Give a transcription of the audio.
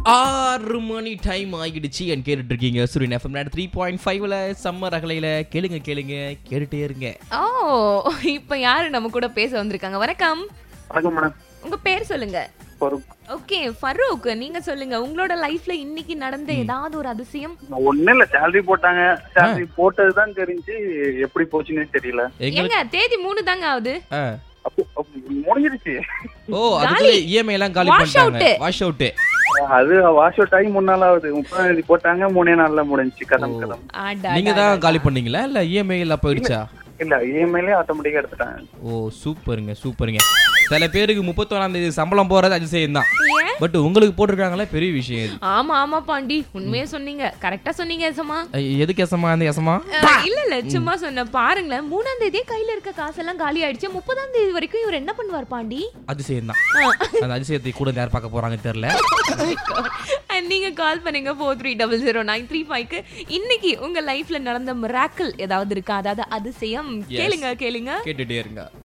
ஆறு மணி டைம் ஆகிடுச்சு என் கேட்டுட்டு இருக்கீங்க சூரியன் எஃப்எம் த்ரீ பாயிண்ட் ஃபைவ்ல சம்மர் அகலையில கேளுங்க கேளுங்க கேட்டுட்டே இருங்க ஓ இப்ப யாரு நம்ம கூட பேச வந்திருக்காங்க வணக்கம் வணக்கம் மேடம் உங்க பேர் சொல்லுங்க ஃபரூக் ஓகே ஃபரூக் நீங்க சொல்லுங்க உங்களோட லைஃப்ல இன்னைக்கு நடந்த ஏதாவது ஒரு அதிசயம் ஒன்னும் இல்ல சேலரி போட்டாங்க சேலரி போட்டதுதான் தெரிஞ்சு எப்படி போச்சுன்னே தெரியல எங்களுக்கு ஏங்க தேதி மூணு தாங்க ஆகுது ஆ. அப்போ அப்போ முடிஞ்சிருச்சு ஓ அதுக்குள்ள இஎம்ஐ எல்லாம் காலி Wash பண்ணிட்டாங்க out. வாஷ் அவுட் அது வாஷ் அவுட் ஆகி மூணு நாள் ஆகுது முப்பதாம் தேதி போட்டாங்க மூணே நாள்ல முடிஞ்சுச்சு கதம் கதம் அடா, நீங்க அடா, தான் அடா. காலி பண்ணீங்களா இல்ல இஎம்ஐ எல்லாம் போயிடுச்சா இல்ல இஎம்ஐலே ஆட்டோமேட்டிக்கா எடுத்துட்டாங்க ஓ சூப்பருங்க சூப்பருங்க சில பேருக்கு முப்பத்தோராம் தேதி சம்பளம் போறது அதிசயம் தான் ஏன்? பட் உங்களுக்கு போட்டிருக்காங்களே பெரிய விஷயம் இது ஆமா ஆமா பாண்டி உண்மையா சொன்னீங்க கரெக்டா சொன்னீங்க எசமா ஐ, எதுக்கு எசமா அந்த எசமா இல்ல இல்ல சும்மா சொன்ன பாருங்களேன் மூணாம் தேதியே கையில இருக்க காசெல்லாம் காலி ஆயிடுச்சு முப்பதாம் தேதி வரைக்கும் இவர் என்ன பண்ணுவார் பாண்டி அதிசயம் தான் அந்த அதிசயத்தை கூட யார் பார்க்க போறாங்கன்னு தெரியல And நீங்க கால் பண்ணுங்க four three double zero nine three ஃபைவ்க்கு இன்னைக்கு உங்க லைஃப்ல நடந்த மிராக்கிள் ஏதாவது இருக்கா அதாவது அதிசயம் கேளுங்க கேளுங்க கேட்டுட்டே இருங்க